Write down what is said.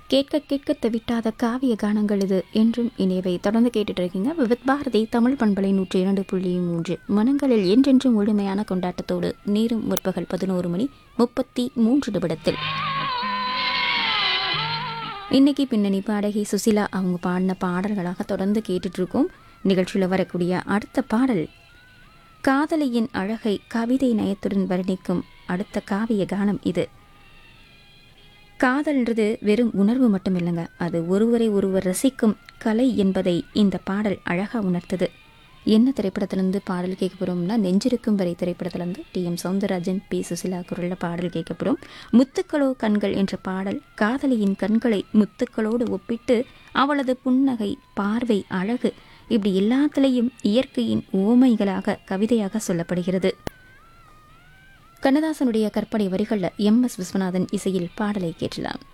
கேட்க கேட்க தவிட்டாத காவிய கானங்கள் இது என்றும் இணையவை தொடர்ந்து கேட்டுட்டு இருக்கீங்க விவித் பாரதி தமிழ் பண்பலை நூற்றி இரண்டு புள்ளி மூன்று மனங்களில் என்றென்றும் முழுமையான கொண்டாட்டத்தோடு நேரும் முற்பகல் பதினோரு மணி முப்பத்தி மூன்று நிமிடத்தில் இன்னைக்கு பின்னணி பாடகி சுசிலா அவங்க பாடின பாடல்களாக தொடர்ந்து கேட்டுட்டு இருக்கோம் நிகழ்ச்சியில் வரக்கூடிய அடுத்த பாடல் காதலியின் அழகை கவிதை நயத்துடன் வர்ணிக்கும் அடுத்த காவிய கானம் இது காதல்ன்றது வெறும் உணர்வு மட்டும் இல்லைங்க அது ஒருவரை ஒருவர் ரசிக்கும் கலை என்பதை இந்த பாடல் அழகாக உணர்த்தது என்ன திரைப்படத்திலிருந்து பாடல் கேட்க போகிறோம்னா நெஞ்சிருக்கும் வரை திரைப்படத்திலிருந்து T M Soundararajan P Susheela குரலில் பாடல் கேட்க போகிறோம் முத்துக்களோ கண்கள் என்ற பாடல் காதலியின் கண்களை முத்துக்களோடு ஒப்பிட்டு அவளது புன்னகை பார்வை அழகு இப்படி எல்லாத்திலையும் இயற்கையின் ஓமைகளாக கவிதையாக சொல்லப்படுகிறது கண்ணதாசனுடைய கற்பனை வரிகளில் எம் எஸ் விஸ்வநாதன் இசையில் பாடலை கேட்டலாம்